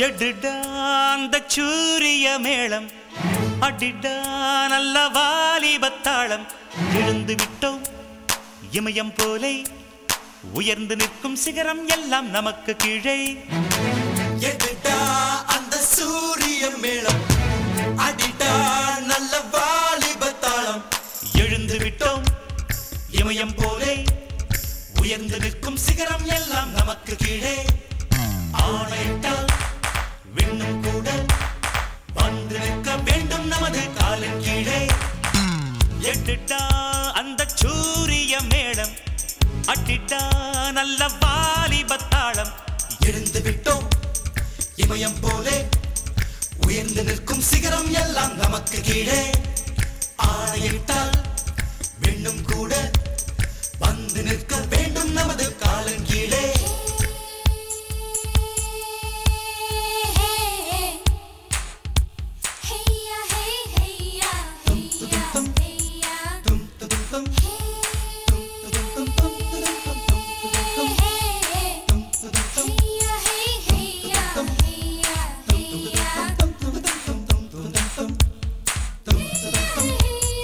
எடுடா அந்த சூரிய மேளம் அடிடா நல்ல வாலிபத்தாளம் எழுந்து விட்டோம் இமயம் போலே உயர்ந்து நிற்கும் சிகரம் எல்லாம் நமக்கு கீழே எதிட்டா அந்த சூரிய மேளம் அடிட்டா நல்ல வாலிபத்தாளம் எழுந்து விட்டோம் இமயம் போலே உயர்ந்து நிற்கும் சிகரம் எல்லாம் நமக்கு கீழே ஆணையிட்டால் விண்ணும் கூட வந்து நிற்க வேண்டும் நமது காலின் கீழே எட்டுட்டா அந்த சூரிய மேடம் அட்டிட்டா நல்ல வாலிபத்தாளம் எழுந்து விட்டோம் இமயம் போலே உயர்ந்து நிற்கும் சிகரம் எல்லாம் நமக்கு கீழே ஆணையிட்டால் விண்ணும் கூட வந்து நிற்க வேண்டும் நமது காலின் கீழே டும் துடும் டும் டும் துடும் டும் டும் துடும் டும் டும் துடும் டும் டும் துடும் டும் டும் துடும் டும் டும் துடும் டும் டும் துடும் டும்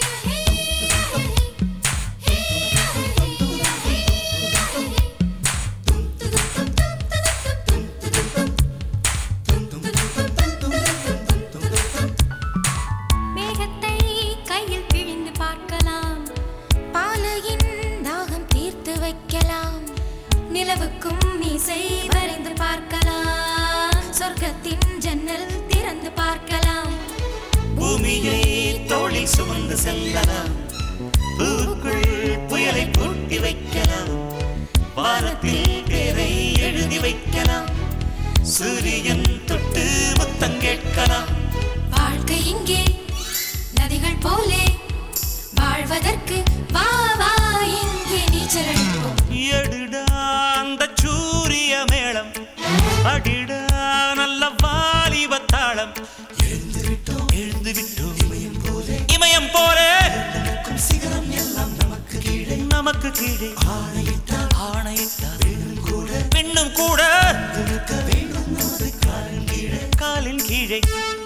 மேகத்தை கையில் பிழிந்து பார்க்கலாம் பாலையின் தாகம் தீர்த்து வைக்கலாம் நிலவுக்கும் மீசை வரைந்து பார்க்கலாம் சொர்க்கத்தின் ஜன்னல் திறந்து பார்க்கலாம் பூமியை தோளில் சுமந்து செல்லலாம் பூவுக்குள் புயலை பூட்டி வைக்கலாம் வானத்தில் பேரை எழுதி வைக்கலாம் சூரியன் தொட்டு முத்தம் கேட்கலாம் வாழ்க்கை இங்கே நதிகள் போலே வாழ்வதற்கு வா வா இங்கே நீச்சல் அடிப்போம் எடுடா அந்த சூரிய மேளம் அடிடா நல்ல வாலிபத்தாளம் எழுந்து விட்டோம் எழுந்து விட்டோம் இமயம் போலே இமயம் போல நிற்கும் சிகரம் எல்லாம் நமக்கு கீழே நமக்கு கீழே ஆணையிட்டால் ஆணையிட்டார் விண்ணும் கூட பெண்ணும் கூட நிற்க வேண்டும் நமது காலின் கீழே காலின் கீழே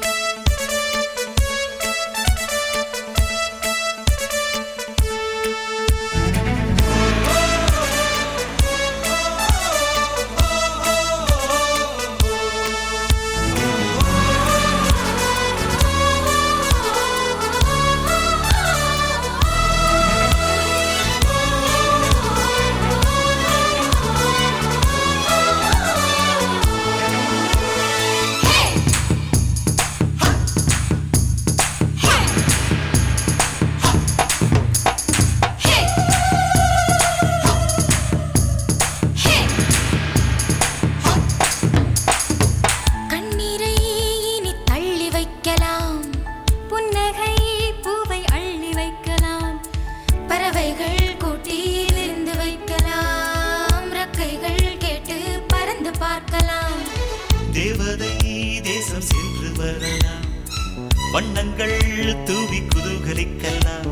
கண்ணீரை இனி தள்ளி வைக்கலாம் புன்னகை பூவை அள்ளி வைக்கலாம் பறவைகள் கூட்டில் இருந்து வைக்கலாம் ரக்கைகள் கேட்டு பறந்து பார்க்கலாம் தேவதை தேசம் சென்று வரலாம் வண்ணங்கள் தூவி குதூகலிக்கலாம்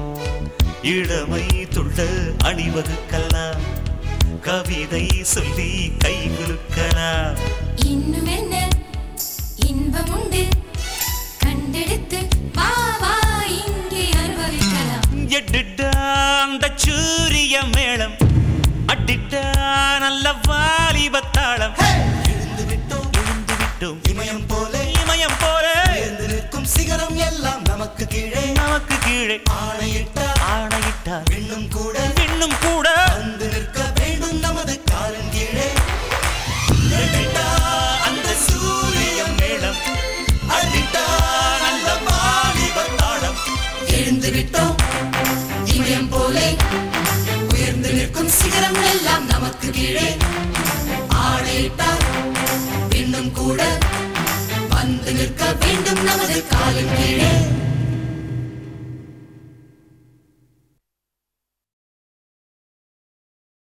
இளமை துள்ள அணிவகுக்கலாம் கவிதை சொல்லி கைகுலுக்கலாம் இன்னும் என்ன இன்பம் உண்டு கண்டெடுத்து வா வா இங்கே அனுபவிக்கலாம் எட்டுட்டா அந்த சூரிய மேளம் அட்டிட்டா நல்ல வாலிபத்தாளம் எழுந்து விட்டோம் எழுந்து விட்டோம் இமயம் போலே இமயம் போல உயர்ந்து நிற்கும் சிகரம் எல்லாம் நமக்கு கீழே நமக்கு கீழே ஆணையிட்டால் ஆணையிட்டார் விண்ணும் கூட இன்னும் கூட வந்து நிற்க வேண்டும் நமது காலின் கீழே எட்டிட்டா அந்த சூரிய மேளம் அடிட்டா நல்ல வாலிபத்தாளம் எழுந்து விட்டோம் இமயம் போலே உயர்ந்து நிற்கும் சிகரம் எல்லாம் நமக்கு கீழே ஆணையிட்டால் விண்ணும் கூட வந்து நிற்க வேண்டும் நமது காலின் கீழே